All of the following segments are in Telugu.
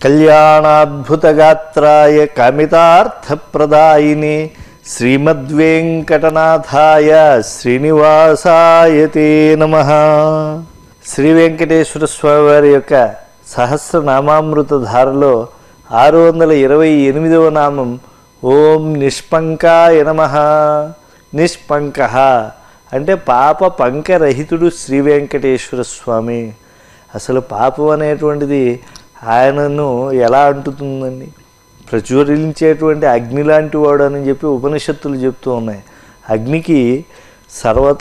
కళ్యాణాద్భుతగాత్రాయ కామితార్థప్రదాయిని శ్రీమద్వేంకటనాథాయ శ్రీనివాసాయ తే నమ శ్రీ వెంకటేశ్వర స్వామి వారి యొక్క సహస్రనామామృత ధారలో ఆరు వందల ఇరవై ఎనిమిదవ నామం ఓం నిష్పంకాయ నమ నిష్పంక అంటే పాప పంకరహితుడు శ్రీ వెంకటేశ్వర స్వామి అసలు పాపం అనేటువంటిది ఆయనను ఎలా అంటుతుందండి ప్రజ్వలించేటువంటి అగ్ని లాంటి వాడు అని చెప్పి ఉపనిషత్తులు చెప్తూ ఉన్నాయి అగ్నికి సర్వత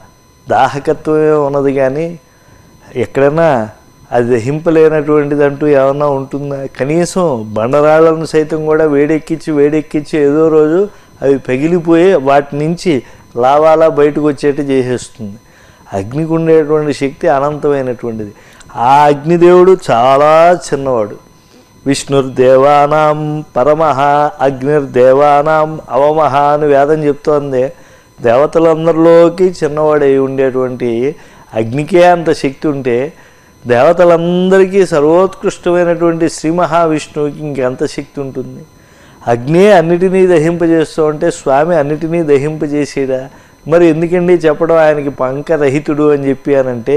దాహకత్వమే ఉన్నది కానీ ఎక్కడైనా అది దహింపలేనటువంటిది అంటూ ఏమన్నా ఉంటుందా కనీసం బండరాళ్ళను సైతం కూడా వేడెక్కించి వేడెక్కించి ఏదో రోజు అవి పగిలిపోయి వాటి నుంచి లావాలా బయటకు వచ్చేట్టు చేసేస్తుంది అగ్నికి ఉండేటువంటి శక్తి అనంతమైనటువంటిది ఆ అగ్నిదేవుడు చాలా చిన్నవాడు విష్ణుర్దేవానాం పరమః అగ్నిర్దేవానాం అవమహ అని వేదం చెప్తోంది దేవతలందరిలోకి చిన్నవాడై ఉండేటువంటి అగ్నికే అంత శక్తి ఉంటే దేవతలందరికీ సర్వోత్కృష్టమైనటువంటి శ్రీ మహావిష్ణువుకి ఇంకెంత శక్తి ఉంటుంది అగ్నే అన్నిటినీ దహింపజేస్తూ ఉంటే స్వామి అన్నిటినీ దహింపజేసేడా మరి ఎందుకండి చెప్పడం ఆయనకి పంకరహితుడు అని చెప్పి అనంటే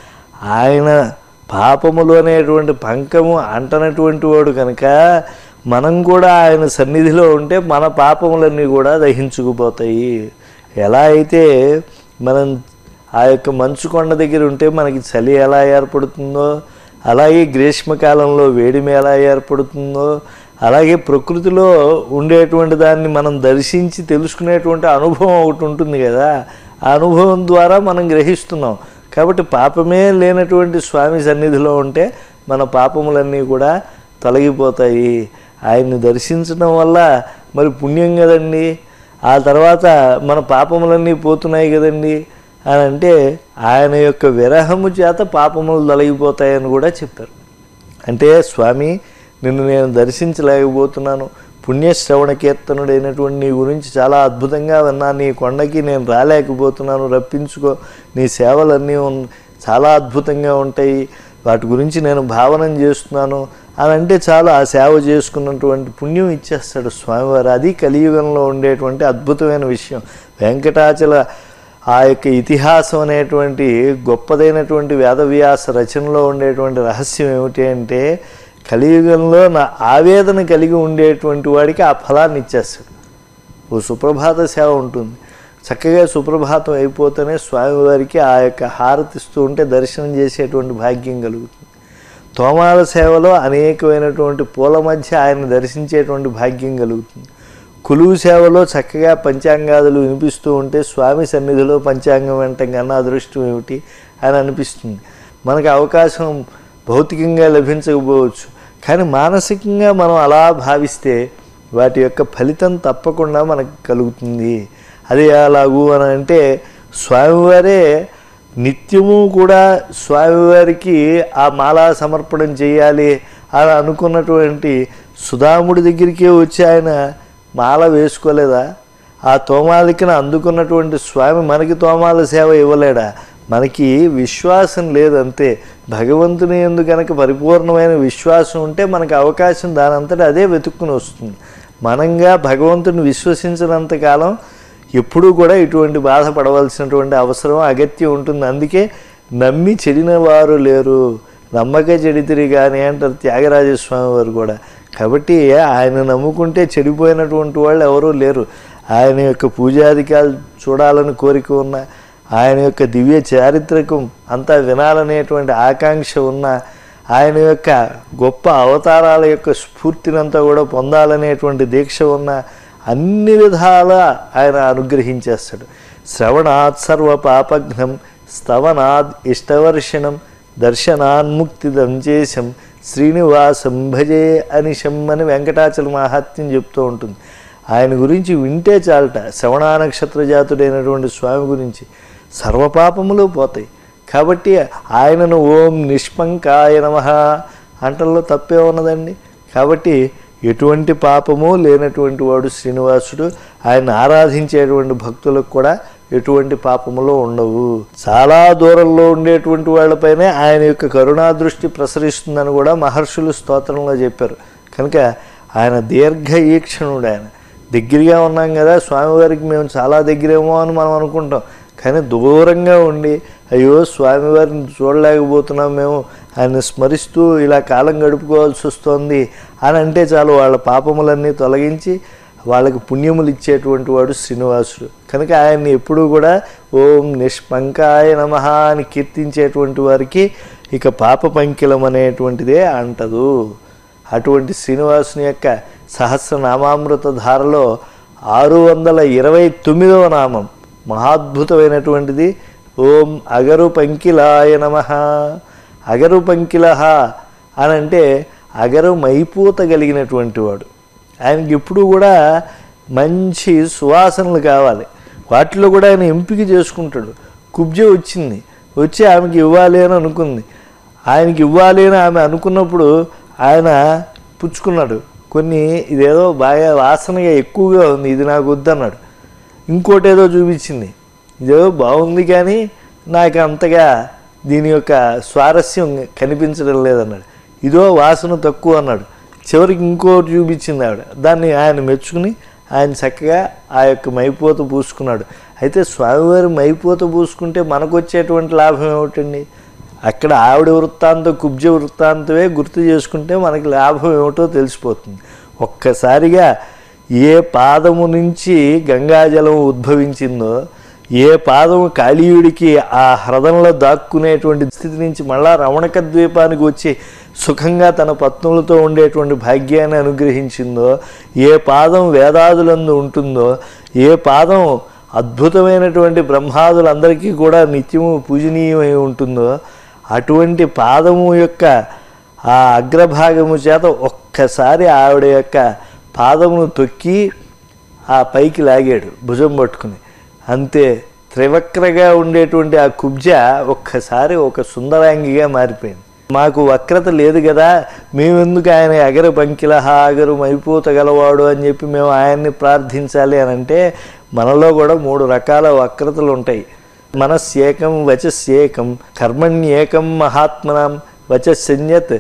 ఆయన పాపములు అనేటువంటి పంకము అంటనటువంటి వాడు కనుక మనం కూడా ఆయన సన్నిధిలో ఉంటే మన పాపములన్నీ కూడా దహించుకుపోతాయి ఎలా అయితే మనం ఆ యొక్క మంచు కొండ దగ్గర ఉంటే మనకి చలి ఎలా ఏర్పడుతుందో అలాగే గ్రీష్మకాలంలో వేడిమి ఎలా ఏర్పడుతుందో అలాగే ప్రకృతిలో ఉండేటువంటి దాన్ని మనం దర్శించి తెలుసుకునేటువంటి అనుభవం ఒకటి ఉంటుంది కదా ఆ అనుభవం ద్వారా మనం గ్రహిస్తున్నాం కాబట్టి పాపమే లేనటువంటి స్వామి సన్నిధిలో ఉంటే మన పాపములన్నీ కూడా తొలగిపోతాయి ఆయన్ని దర్శించడం వల్ల మరి పుణ్యం కదండి ఆ తర్వాత మన పాపములన్నీ పోతున్నాయి కదండి అని అంటే ఆయన యొక్క విరహము చేత పాపములు తొలగిపోతాయని కూడా చెప్పారు అంటే స్వామి నిన్ను నేను దర్శించలేకపోతున్నాను పుణ్యశ్రవణ కీర్తనుడైనటువంటి నీ గురించి చాలా అద్భుతంగా విన్నాను నీ కొండకి నేను రాలేకపోతున్నాను రప్పించుకో నీ సేవలన్నీ ఉన్- చాలా అద్భుతంగా ఉంటాయి వాటి గురించి నేను భావనం చేస్తున్నాను అని అంటే చాలు ఆ సేవ చేసుకున్నటువంటి పుణ్యం ఇచ్చేస్తాడు స్వామివారు అది కలియుగంలో ఉండేటువంటి అద్భుతమైన విషయం వెంకటాచల ఆ యొక్క ఇతిహాసం అనేటువంటి గొప్పదైనటువంటి వేదవ్యాస రచనలో ఉండేటువంటి రహస్యం ఏమిటి అంటే కలియుగంలో నా ఆవేదన కలిగి ఉండేటువంటి వాడికి ఆ ఫలాన్ని ఇచ్చేస్తాడు ఓ సుప్రభాత సేవ ఉంటుంది చక్కగా సుప్రభాతం అయిపోతేనే స్వామివారికి ఆ యొక్క హారతిస్తూ ఉంటే దర్శనం చేసేటువంటి భాగ్యం కలుగుతుంది తోమాల సేవలో అనేకమైనటువంటి పూల మధ్య ఆయన దర్శించేటువంటి భాగ్యం కలుగుతుంది కులువు సేవలో చక్కగా పంచాంగాదులు వినిపిస్తూ ఉంటే స్వామి సన్నిధిలో పంచాంగం వినటం కన్నా అదృష్టం ఏమిటి అని అనిపిస్తుంది మనకు అవకాశం భౌతికంగా లభించకపోవచ్చు కానీ మానసికంగా మనం అలా భావిస్తే వాటి యొక్క ఫలితం తప్పకుండా మనకు కలుగుతుంది అది అలాగూ అని అంటే స్వామివారే నిత్యము కూడా స్వామివారికి ఆ మాలా సమర్పణం చేయాలి అని అనుకున్నటువంటి సుధాముడి దగ్గరికే వచ్చి ఆయన మాల వేసుకోలేదా ఆ తోమాలికను అందుకున్నటువంటి స్వామి మనకి తోమాల సేవ ఇవ్వలేడా మనకి విశ్వాసం లేదంతే భగవంతుని ఎందు కనుక పరిపూర్ణమైన విశ్వాసం ఉంటే మనకు అవకాశం దానంతటా అదే వెతుక్కుని వస్తుంది మనంగా భగవంతుని విశ్వసించినంతకాలం ఎప్పుడూ కూడా ఇటువంటి బాధపడవలసినటువంటి అవసరం అగత్యం ఉంటుంది అందుకే నమ్మి చెడిన వారు లేరు నమ్మక చెడితిరి కానీ అంటారు త్యాగరాజస్వామి వారు కూడా కాబట్టి ఆయన నమ్ముకుంటే చెడిపోయినటువంటి వాళ్ళు ఎవరూ లేరు ఆయన యొక్క పూజాధికాలు చూడాలని కోరిక ఉన్న ఆయన యొక్క దివ్య చారిత్రకం అంతా వినాలనేటువంటి ఆకాంక్ష ఉన్న ఆయన యొక్క గొప్ప అవతారాల యొక్క స్ఫూర్తినంతా కూడా పొందాలనేటువంటి దీక్ష ఉన్న అన్ని విధాల ఆయన అనుగ్రహించేస్తాడు శ్రవణాత్ సర్వ పాపఘ్నం స్తవనాద్ ఇష్టవర్షణం దర్శనాన్ముక్తిదం చేశం శ్రీనివాసం భజే అనిశం అని వెంకటాచల మహాత్మ్యం చెప్తూ ఉంటుంది ఆయన గురించి వింటే చాలట శ్రవణ నక్షత్ర జాతుడైనటువంటి స్వామి గురించి సర్వపాపములు పోతాయి కాబట్టి ఆయనను ఓం నిష్పంకాయ నమ అంటల్లో తప్పే ఉన్నదండి కాబట్టి ఎటువంటి పాపము లేనటువంటి వాడు శ్రీనివాసుడు ఆయన ఆరాధించేటువంటి భక్తులకు కూడా ఎటువంటి పాపములు ఉండవు చాలా దూరంలో ఉండేటువంటి వాళ్ళపైనే ఆయన యొక్క కరుణా దృష్టి ప్రసరిస్తుందని కూడా మహర్షులు స్తోత్రంలో చెప్పారు కనుక ఆయన దీర్ఘ ఈక్షణుడు ఆయన దగ్గరగా ఉన్నాం కదా స్వామివారికి మేము చాలా దగ్గరేమో అని మనం అనుకుంటాం కానీ దూరంగా ఉండి అయ్యో స్వామివారిని చూడలేకపోతున్నాం మేము ఆయన్ని స్మరిస్తూ ఇలా కాలం గడుపుకోవాల్సి వస్తుంది అని అంటే చాలు వాళ్ళ పాపములన్నీ తొలగించి వాళ్ళకి పుణ్యములు ఇచ్చేటువంటి వాడు శ్రీనివాసుడు కనుక ఆయన్ని ఎప్పుడూ కూడా ఓం నిష్పంకాయ నమ అని కీర్తించేటువంటి వారికి ఇక పాప పంకిలం అనేటువంటిదే అంటదు అటువంటి శ్రీనివాసుని యొక్క సహస్రనామామృత ధారలో ఆరు వందల ఇరవై తొమ్మిదవ నామం మహాద్భుతమైనటువంటిది ఓం అగరు పంకిలాయ నమ అగరు పంకిల అని అంటే అగరు మైపూత కలిగినటువంటి వాడు ఆయనకి ఎప్పుడు కూడా మంచి సువాసనలు కావాలి వాటిలో కూడా ఆయన ఎంపిక చేసుకుంటాడు కుబ్జ వచ్చింది వచ్చి ఆమెకి ఇవ్వాలి అని అనుకుంది ఆయనకి ఇవ్వాలి అని ఆమె అనుకున్నప్పుడు ఆయన పుచ్చుకున్నాడు కొన్ని ఇదేదో బాగా వాసనగా ఎక్కువగా ఉంది ఇది నాకు వద్దన్నాడు ఇంకోటి ఏదో చూపించింది ఇదేదో బాగుంది కానీ నాకు అంతగా దీని యొక్క స్వారస్యం కనిపించడం లేదన్నాడు ఇదో వాసన తక్కువ అన్నాడు చివరికి ఇంకోటి చూపించింది ఆవిడ దాన్ని ఆయన మెచ్చుకుని ఆయన చక్కగా ఆ యొక్క మైపోత పూసుకున్నాడు అయితే స్వామివారి మైపోత పూసుకుంటే మనకు వచ్చేటువంటి లాభం ఏమిటండి అక్కడ ఆవిడ వృత్తాంతం కుబ్జ వృత్తాంతమే గుర్తు చేసుకుంటే మనకి లాభం ఏమిటో తెలిసిపోతుంది ఒక్కసారిగా ఏ పాదము నుంచి గంగాజలం ఉద్భవించిందో ఏ పాదము కాళీయుడికి ఆ హ్రదంలో దాక్కునేటువంటి స్థితి నుంచి మళ్ళా రమణక ద్వీపానికి వచ్చి సుఖంగా తన పత్నులతో ఉండేటువంటి భాగ్యాన్ని అనుగ్రహించిందో ఏ పాదం వేదాదులందు ఉంటుందో ఏ పాదం అద్భుతమైనటువంటి బ్రహ్మాదులందరికీ కూడా నిత్యము పూజనీయమై ఉంటుందో అటువంటి పాదము యొక్క ఆ అగ్రభాగము చేత ఒక్కసారి ఆవిడ యొక్క పాదమును తొక్కి ఆ పైకి లాగాడు భుజం పట్టుకుని అంతే త్రివక్రగా ఉండేటువంటి ఆ కుబ్జ ఒక్కసారి ఒక సుందరాంగిగా మారిపోయింది మాకు వక్రత లేదు కదా మేమెందుకు ఆయన అగరు పంకిలహ అగరు మైపోత గలవాడు అని చెప్పి మేము ఆయన్ని ప్రార్థించాలి అని అంటే మనలో కూడా మూడు రకాల వక్రతలు ఉంటాయి మనస్యేకం వచస్యేకం కర్మణ్యేకం మహాత్మనాం వచస్సన్యత్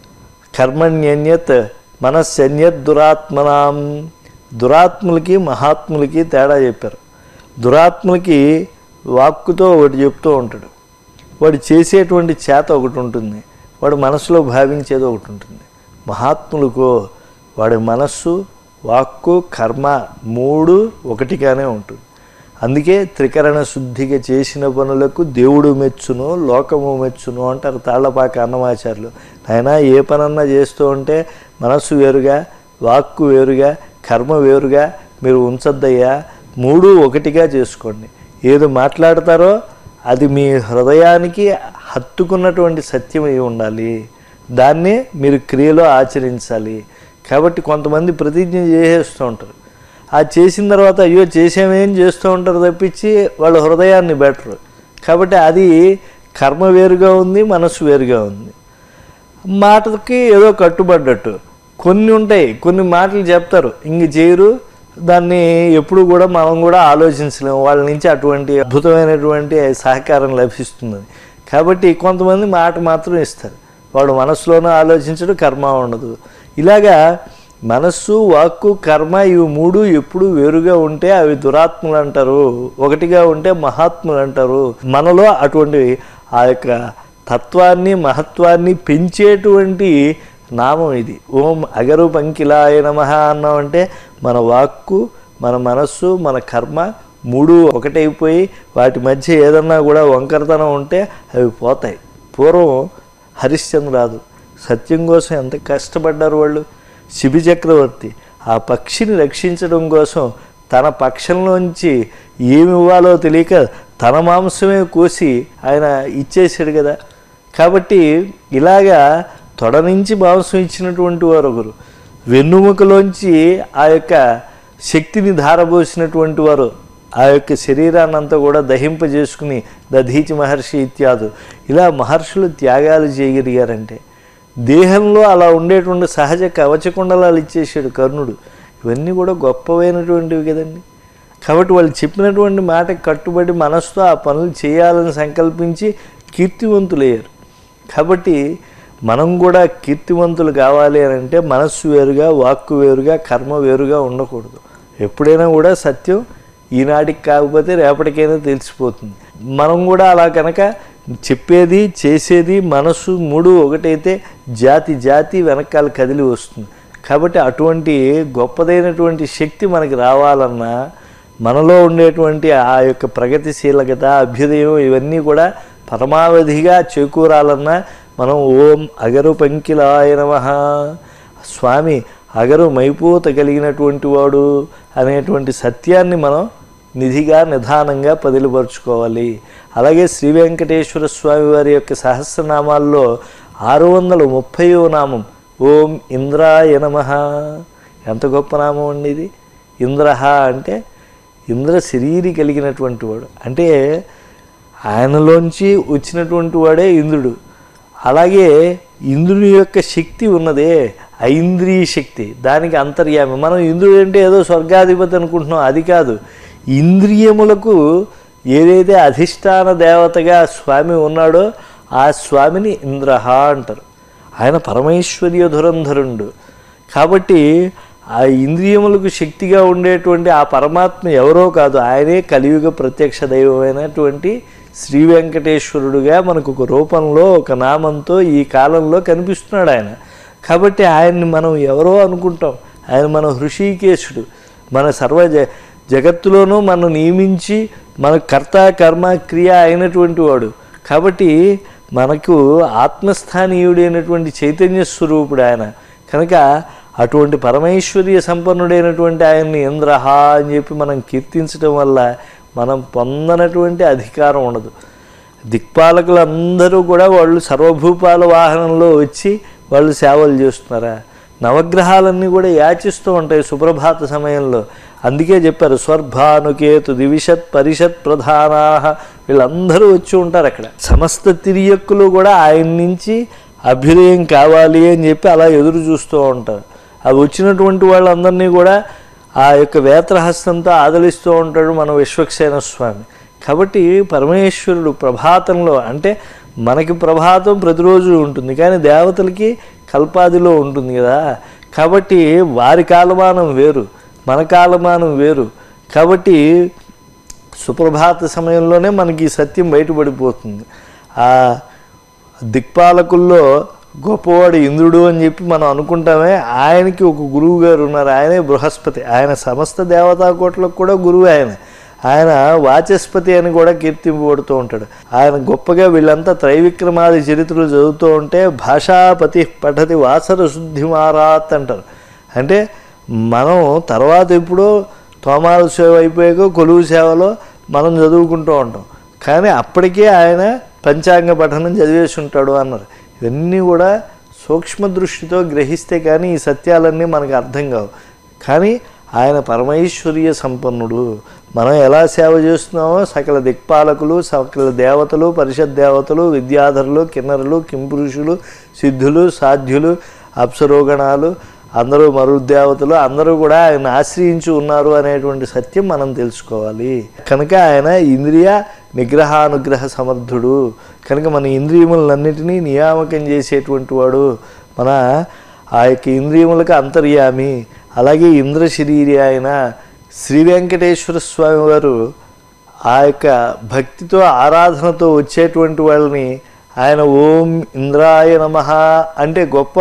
కర్మణ్యన్యత్ మనస్సన్యత్ దురాత్మనాం దురాత్ములకి మహాత్ములకి తేడా చెప్పారు దురాత్ములకి వాక్కుతో ఒకటి చెప్తూ ఉంటాడు వాడు చేసేటువంటి చేత ఒకటి ఉంటుంది వాడు మనసులో భావించేది ఒకటి ఉంటుంది మహాత్ములకు వాడి మనస్సు వాక్కు కర్మ మూడు ఒకటిగానే ఉంటుంది అందుకే త్రికరణ శుద్ధిగా చేసిన పనులకు దేవుడు మెచ్చును లోకము మెచ్చును అంటారు తాళ్లపాక అన్నమాచార్యులు ఆయన ఏ పనన్నా చేస్తూ ఉంటే మనస్సు వేరుగా వాక్కు వేరుగా కర్మ వేరుగా మీరు ఉంచద్దయ్యా మూడు ఒకటిగా చేసుకోండి ఏది మాట్లాడతారో అది మీ హృదయానికి హత్తుకున్నటువంటి సత్యం అయి ఉండాలి దాన్నే మీరు క్రియలో ఆచరించాలి కాబట్టి కొంతమంది ప్రతిజ్ఞ చేసేస్తూ ఉంటారు ఆ చేసిన తర్వాత అయ్యో చేసామేం చేస్తూ ఉంటారు తప్పించి వాళ్ళ హృదయాన్ని బెటరు కాబట్టి అది కర్మ వేరుగా ఉంది మనసు వేరుగా ఉంది మాటకి ఏదో కట్టుబడ్డట్టు కొన్ని ఉంటాయి కొన్ని మాటలు చెప్తారు ఇంక చేయరు దాన్ని ఎప్పుడు కూడా మనం కూడా ఆలోచించలేము వాళ్ళ నుంచి అటువంటి అద్భుతమైనటువంటి సహకారం లభిస్తుంది కాబట్టి కొంతమంది మాట మాత్రం ఇస్తారు వాడు మనసులోనూ ఆలోచించడు కర్మ ఉండదు ఇలాగా మనస్సు వాక్కు కర్మ ఇవి మూడు ఎప్పుడు వేరుగా ఉంటే అవి దురాత్ములు అంటారు ఒకటిగా ఉంటే మహాత్ములు అంటారు మనలో అటువంటి ఆ యొక్క తత్వాన్ని మహత్వాన్ని పెంచేటువంటి నామం ఇది ఓం అగరు పంకిలాయ నమ అన్నామంటే మన వాక్కు మన మనస్సు మన కర్మ మూడు ఒకటైపోయి వాటి మధ్య ఏదన్నా కూడా వంకరతనం ఉంటే అవి పోతాయి పూర్వం హరిశ్చంద్రాదు సత్యం కోసం ఎంత కష్టపడ్డారు వాళ్ళు శిబి చక్రవర్తి ఆ పక్షిని రక్షించడం కోసం తన పక్షంలోంచి ఏమి ఇవ్వాలో తెలియక తన మాంసమే కోసి ఆయన ఇచ్చేసాడు కదా కాబట్టి ఇలాగా తొడ నుంచి మాంసం ఇచ్చినటువంటి వారు ఒకరు వెన్నుముకలోంచి ఆ యొక్క శక్తిని ధారబోసినటువంటి వారు ఆ యొక్క శరీరాన్ని అంతా కూడా దహింపజేసుకుని దధీచి మహర్షి ఇత్యాదు ఇలా మహర్షులు త్యాగాలు చేయగలిగారంటే దేహంలో అలా ఉండేటువంటి సహజ కవచకుండలాలు ఇచ్చేసాడు కర్ణుడు ఇవన్నీ కూడా గొప్పవైనటువంటివి కదండి కాబట్టి వాళ్ళు చెప్పినటువంటి మాటకి కట్టుబడి మనసుతో ఆ పనులు చేయాలని సంకల్పించి కీర్తివంతులయ్యారు కాబట్టి మనం కూడా కీర్తివంతులు కావాలి అని అంటే మనస్సు వేరుగా వాక్కు వేరుగా కర్మ వేరుగా ఉండకూడదు ఎప్పుడైనా కూడా సత్యం ఈనాటికి కాకపోతే రేపటికైనా తెలిసిపోతుంది మనం కూడా అలా కనుక చెప్పేది చేసేది మనస్సు మూడు ఒకటైతే జాతి జాతి వెనకాల కదిలి వస్తుంది కాబట్టి అటువంటి గొప్పదైనటువంటి శక్తి మనకి రావాలన్నా మనలో ఉండేటువంటి ఆ యొక్క ప్రగతిశీలకత అభ్యుదయం ఇవన్నీ కూడా పరమావధిగా చేకూరాలన్నా మనం ఓం అగరు పంకిలాయ నమః స్వామి అగరు మైపోత కలిగినటువంటి వాడు అనేటువంటి సత్యాన్ని మనం నిధిగా నిదానంగా పదిలిపరుచుకోవాలి అలాగే శ్రీ వెంకటేశ్వర స్వామి వారి యొక్క సహస్రనామాల్లో ఆరు వందల ముప్పయో నామం ఓం ఇంద్రాయ నమః ఎంత గొప్ప నామం అండి ఇది ఇంద్రహ అంటే ఇంద్ర శరీరి కలిగినటువంటి వాడు అంటే ఆయనలోంచి వచ్చినటువంటి వాడే ఇంద్రుడు అలాగే ఇంద్రుని యొక్క శక్తి ఉన్నదే ఐంద్రియ శక్తి దానికి అంతర్యామి మనం ఇంద్రుడు అంటే ఏదో స్వర్గాధిపతి అనుకుంటున్నాం అది కాదు ఇంద్రియములకు ఏదైతే అధిష్టాన దేవతగా స్వామి ఉన్నాడో ఆ స్వామిని ఇంద్రహ అంటారు ఆయన పరమేశ్వర్య ధురంధరుండు కాబట్టి ఆ ఇంద్రియములకు శక్తిగా ఉండేటువంటి ఆ పరమాత్మ ఎవరో కాదు ఆయనే కలియుగ ప్రత్యక్ష దైవమైనటువంటి శ్రీ వెంకటేశ్వరుడుగా మనకు ఒక రూపంలో ఒక నామంతో ఈ కాలంలో కనిపిస్తున్నాడు ఆయన కాబట్టి ఆయన్ని మనం ఎవరో అనుకుంటాం ఆయన మన హృషికేశుడు మన సర్వ జ జగత్తులోనూ మనం నియమించి మన కర్త కర్మ క్రియ అయినటువంటి వాడు కాబట్టి మనకు ఆత్మస్థానీయుడైనటువంటి చైతన్య స్వరూపుడు ఆయన కనుక అటువంటి పరమేశ్వర్య సంపన్నుడైనటువంటి ఆయన్ని ఇంద్రహ అని చెప్పి మనం కీర్తించడం వల్ల మనం పొందనటువంటి అధికారం ఉండదు దిక్పాలకులందరూ కూడా వాళ్ళు సర్వభూపాల వాహనంలో వచ్చి వాళ్ళు సేవలు చేస్తున్నారా నవగ్రహాలన్నీ కూడా యాచిస్తూ ఉంటాయి సుప్రభాత సమయంలో అందుకే చెప్పారు స్వర్భానుకేతు దివిషత్ పరిషత్ ప్రధానా వీళ్ళందరూ వచ్చి ఉంటారు అక్కడ సమస్త తిరియక్కులు కూడా ఆయన నుంచి అభ్యుదయం కావాలి అని చెప్పి అలా ఎదురు చూస్తూ ఉంటారు అవి వచ్చినటువంటి వాళ్ళందరినీ కూడా ఆ యొక్క వేత్రహస్తంతో ఆదలిస్తూ ఉంటాడు మన విశ్వక్సేన స్వామి కాబట్టి పరమేశ్వరుడు ప్రభాతంలో అంటే మనకి ప్రభాతం ప్రతిరోజు ఉంటుంది కానీ దేవతలకి కల్పాదిలో ఉంటుంది కదా కాబట్టి వారి కాలమానం వేరు మన కాలమానం వేరు కాబట్టి సుప్రభాత సమయంలోనే మనకి ఈ సత్యం బయటపడిపోతుంది ఆ దిక్పాలకుల్లో గొప్పవాడు ఇంద్రుడు అని చెప్పి మనం అనుకుంటామే ఆయనకి ఒక గురువు గారు ఉన్నారు ఆయనే బృహస్పతి ఆయన సమస్త దేవతా కోట్లకు కూడా గురువు ఆయన ఆయన వాచస్పతి అని కూడా కీర్తింపబడుతూ ఉంటాడు ఆయన గొప్పగా వీళ్ళంతా త్రైవిక్రమాది చరిత్రలు చదువుతూ ఉంటే భాషాపతి పఠతి వాసర శుద్ధి మారాత్ అంటారు అంటే మనం తర్వాత ఎప్పుడో తోమాల సేవ అయిపోయాక కొలువు సేవలో మనం చదువుకుంటూ ఉంటాం కానీ అప్పటికే ఆయన పంచాంగ పఠనం చదివేసి ఉంటాడు అన్నారు ఇవన్నీ కూడా సూక్ష్మ దృష్టితో గ్రహిస్తే కానీ ఈ సత్యాలన్నీ మనకు అర్థం కావు కానీ ఆయన పరమైశ్వర్య సంపన్నుడు మనం ఎలా సేవ చేస్తున్నామో సకల దిక్పాలకులు సకల దేవతలు పరిషత్ దేవతలు విద్యాధరులు కిన్నరులు కింపురుషులు సిద్ధులు సాధ్యులు అప్సరోగణాలు అందరూ మరుదేవతలు అందరూ కూడా ఆయన ఆశ్రయించి ఉన్నారు అనేటువంటి సత్యం మనం తెలుసుకోవాలి కనుక ఆయన ఇంద్రియ నిగ్రహానుగ్రహ సమర్థుడు కనుక మన ఇంద్రియములన్నిటినీ నియామకం చేసేటువంటి వాడు మన ఆ యొక్క ఇంద్రియములకు అంతర్యామి అలాగే ఇంద్రశరీరి ఆయన శ్రీ వెంకటేశ్వర స్వామి వారు ఆ యొక్క భక్తితో ఆరాధనతో వచ్చేటువంటి వాళ్ళని ఆయన ఓం ఇంద్రాయ నమః అంటే గొప్ప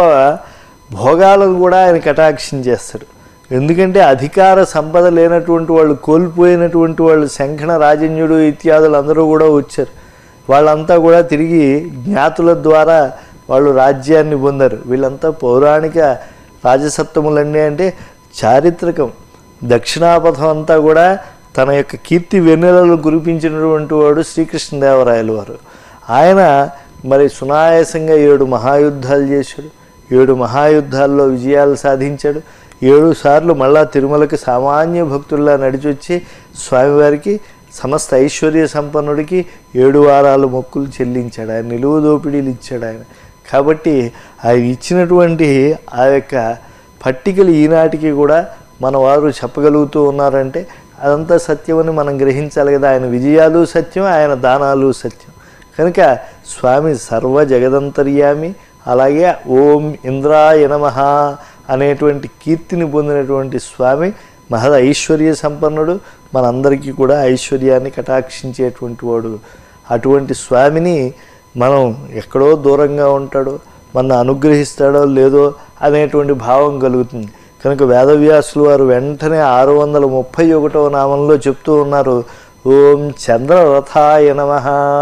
భోగాలను కూడా ఆయన కటాక్షం చేస్తాడు ఎందుకంటే అధికార సంపద లేనటువంటి వాళ్ళు కోల్పోయినటువంటి వాళ్ళు శంఖణ రాజన్యుడు ఇత్యాదులు అందరూ కూడా వచ్చారు వాళ్ళంతా కూడా తిరిగి జ్ఞాతుల ద్వారా వాళ్ళు రాజ్యాన్ని పొందారు వీళ్ళంతా పౌరాణిక రాజసప్తములన్నీ అంటే చారిత్రకం దక్షిణాపథం అంతా కూడా తన యొక్క కీర్తి వెన్నెలలు కురిపించినటువంటి వాడు శ్రీకృష్ణదేవరాయలు వారు ఆయన మరి సునాయాసంగా ఏడు మహాయుద్ధాలు చేశాడు ఏడు మహాయుద్ధాల్లో విజయాలు సాధించాడు ఏడు సార్లు మళ్ళా తిరుమలకి సామాన్య భక్తుల్లా నడిచొచ్చి స్వామివారికి సమస్త ఐశ్వర్య సంపన్నుడికి ఏడు వారాలు మొక్కులు చెల్లించాడు ఆయన నిలువు దోపిడీలు ఇచ్చాడు ఆయన కాబట్టి ఆయన ఇచ్చినటువంటి ఆ యొక్క పట్టికలు ఈనాటికి కూడా మన వారు చెప్పగలుగుతూ ఉన్నారంటే అదంతా సత్యమని మనం గ్రహించాలి కదా ఆయన విజయాలు సత్యం ఆయన దానాలు సత్యం కనుక స్వామి సర్వ జగదంతర్యామి అలాగే ఓం ఇంద్రాయ నమః అనేటువంటి కీర్తిని పొందినటువంటి స్వామి మహద ఐశ్వర్య సంపన్నుడు మనందరికీ కూడా ఐశ్వర్యాన్ని కటాక్షించేటువంటి వాడు అటువంటి స్వామిని మనం ఎక్కడో దూరంగా ఉంటాడో మన అనుగ్రహిస్తాడో లేదో అనేటువంటి భావం కలుగుతుంది కనుక వేదవ్యాసులు వారు వెంటనే ఆరు వందల ముప్పై ఒకటవ నామంలో చెప్తూ ఉన్నారు ఓం చంద్రరథాయ నమ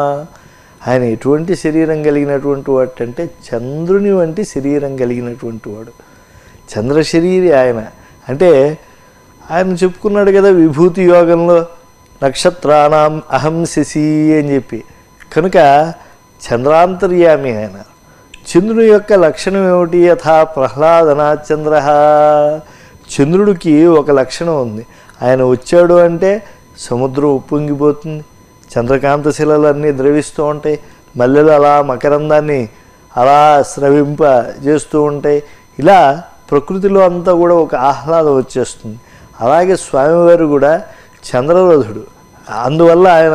ఆయన ఎటువంటి శరీరం కలిగినటువంటి వాడు అంటే చంద్రుని వంటి శరీరం కలిగినటువంటి వాడు చంద్రశరీరి ఆయన అంటే ఆయన చెప్పుకున్నాడు కదా విభూతి యోగంలో నక్షత్రానాం అహం శశి అని చెప్పి కనుక చంద్రాంతర్యామి ఆయన చంద్రుని యొక్క లక్షణం ఏమిటి యథా ప్రహ్లాదనా చంద్ర చంద్రుడికి ఒక లక్షణం ఉంది ఆయన వచ్చాడు అంటే సముద్రం ఉప్పొంగిపోతుంది చంద్రకాంత శిలలు అన్నీ ద్రవిస్తూ ఉంటాయి మల్లెలు అలా మకరందాన్ని అలా స్రవింప చేస్తూ ఉంటాయి ఇలా ప్రకృతిలో అంతా కూడా ఒక ఆహ్లాదం వచ్చేస్తుంది అలాగే స్వామివారు కూడా చంద్రరథుడు అందువల్ల ఆయన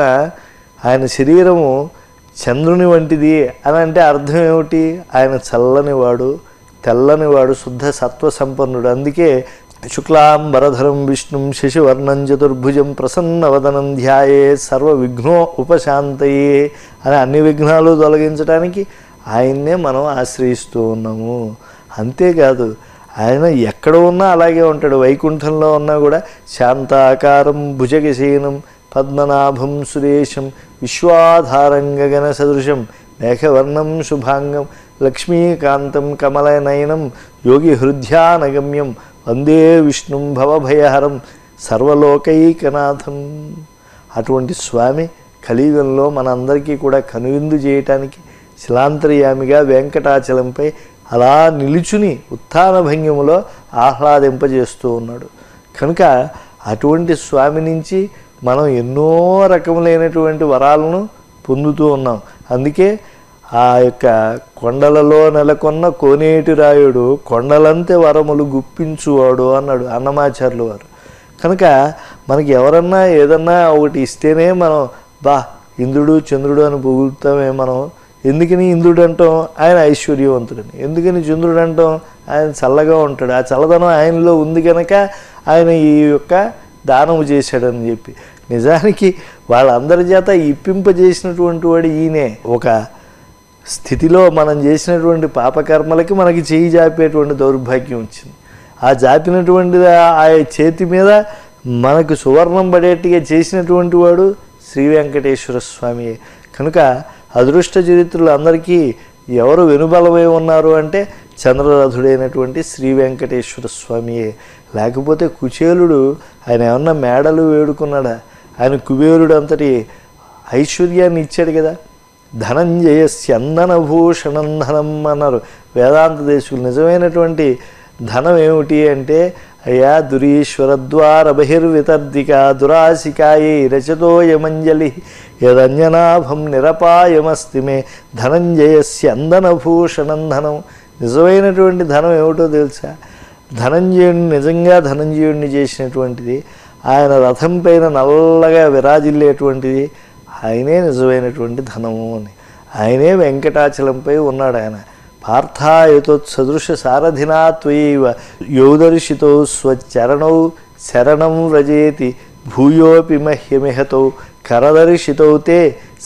ఆయన శరీరము చంద్రుని వంటిది అని అంటే అర్థం ఏమిటి ఆయన చల్లని వాడు తెల్లని వాడు శుద్ధ సత్వ సంపన్నుడు అందుకే శుక్లాంబరధరం విష్ణుం శశివర్ణం చతుర్భుజం ప్రసన్నవదనం ధ్యాయే సర్వ విఘ్నో ఉపశాంతయే అని అన్ని విఘ్నాలు తొలగించడానికి ఆయన్నే మనం ఆశ్రయిస్తూ ఉన్నాము అంతేకాదు ఆయన ఎక్కడ ఉన్నా అలాగే ఉంటాడు వైకుంఠంలో ఉన్నా కూడా శాంతాకారం భుజగశయనం పద్మనాభం సురేశం విశ్వాధారం గగన సదృశం మేఘవర్ణం శుభాంగం లక్ష్మీకాంతం కమలనయనం యోగి హృద్యానగమ్యం వందే విష్ణుం భవభయహరం సర్వలోకైకనాథం అటువంటి స్వామి కలియుగంలో మనందరికీ కూడా కనువిందు చేయటానికి శిలాంతర్యామిగా వెంకటాచలంపై అలా నిలుచుని ఉత్థాన భంగిములో ఆహ్లాదింపజేస్తూ ఉన్నాడు కనుక అటువంటి స్వామి నుంచి మనం ఎన్నో రకములైనటువంటి వరాలను పొందుతూ ఉన్నాం అందుకే ఆ యొక్క కొండలలో నెలకొన్న కోనేటి రాయుడు కొండలంతే వరములు గుప్పించువాడు అన్నాడు అన్నమాచార్యులు వారు కనుక మనకి ఎవరన్నా ఏదన్నా ఒకటి ఇస్తేనే మనం బా ఇంద్రుడు చంద్రుడు అని పొగులుతామే మనం ఎందుకని ఇంద్రుడు అంటాం ఆయన ఐశ్వర్యవంతుడని ఎందుకని చంద్రుడు అంటాం ఆయన చల్లగా ఉంటాడు ఆ చల్లదనం ఆయనలో ఉంది కనుక ఆయన ఈ యొక్క దానము చేశాడని చెప్పి నిజానికి వాళ్ళందరి చేత ఇప్పింపజేసినటువంటి వాడు ఈయనే ఒక స్థితిలో మనం చేసినటువంటి పాపకర్మలకి మనకి చేయి జాపేటువంటి దౌర్భాగ్యం వచ్చింది ఆ జాపినటువంటి ఆ చేతి మీద మనకు సువర్ణం పడేట్టుగా చేసినటువంటి వాడు శ్రీ వెంకటేశ్వర స్వామి కనుక అదృష్ట చరిత్రలు అందరికీ ఎవరు వెనుబలమై ఉన్నారు అంటే చంద్రరథుడైనటువంటి శ్రీ వెంకటేశ్వర స్వామియే లేకపోతే కుచేలుడు ఆయన ఏమన్నా మేడలు వేడుకున్నాడా ఆయన కుబేరుడు అంతటి ఐశ్వర్యాన్ని ఇచ్చాడు కదా ధనంజయ స్యందనభూషణం ధనం అన్నారు వేదాంత దేశులు నిజమైనటువంటి ధనం ఏమిటి అంటే అయ్యా దురీశ్వర ద్వార బహిర్వితర్దిక దురాశికాయే రచతోయమంజలి యదంజనాభం నిరపాయమస్తి మే ధనంజయ స్యందనభూషణం ధనం నిజమైనటువంటి ధనం ఏమిటో తెలుసా ధనంజయుడిని నిజంగా ధనంజయుడిని చేసినటువంటిది ఆయన రథం పైన నల్లగా విరాజిల్లేటువంటిది ఆయనే నిజమైనటువంటి ధనము అని ఆయనే వెంకటాచలంపై ఉన్నాడు ఆయన పార్థాయతో సదృశ సారథినా త్వయైవ యోదర్శితో స్వచరణౌ శరణం వ్రజేతి భూయోపి మహ్యమిహతౌ కరదర్శితౌ తే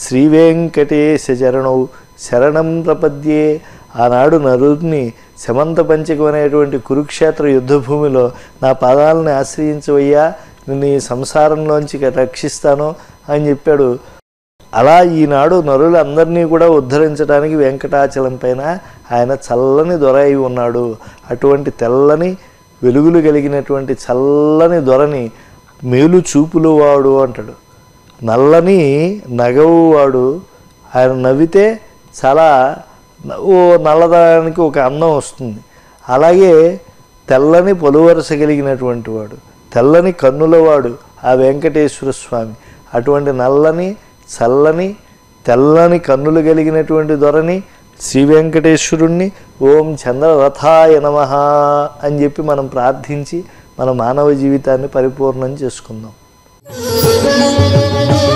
శ్రీవేంకటేశ చరణౌ శరణం ప్రపద్యే ఆనాడు నరుడిని శమంత పంచకం అనేటువంటి కురుక్షేత్ర యుద్ధభూమిలో నా పాదాలను ఆశ్రయించవయ్యా నిన్ను ఈ సంసారంలోంచి రక్షిస్తాను అని చెప్పాడు అలా ఈనాడు నరులందరినీ కూడా ఉద్ధరించడానికి వెంకటాచలం పైన ఆయన చల్లని దొర అయి ఉన్నాడు అటువంటి తెల్లని వెలుగులు కలిగినటువంటి చల్లని దొరని మేలు చూపులు వాడు అంటాడు నల్లని నగవు వాడు ఆయన నవ్వితే చాలా ఓ నల్లదానికి ఒక అందం వస్తుంది అలాగే తెల్లని పొలువరస కలిగినటువంటి వాడు తెల్లని కన్నులవాడు ఆ వెంకటేశ్వర స్వామి అటువంటి నల్లని చల్లని తెల్లని కన్నులు కలిగినటువంటి దొరని శ్రీ వెంకటేశ్వరుణ్ణి ఓం చంద్రరథాయ నమ అని చెప్పి మనం ప్రార్థించి మన మానవ జీవితాన్ని పరిపూర్ణం చేసుకుందాం Thank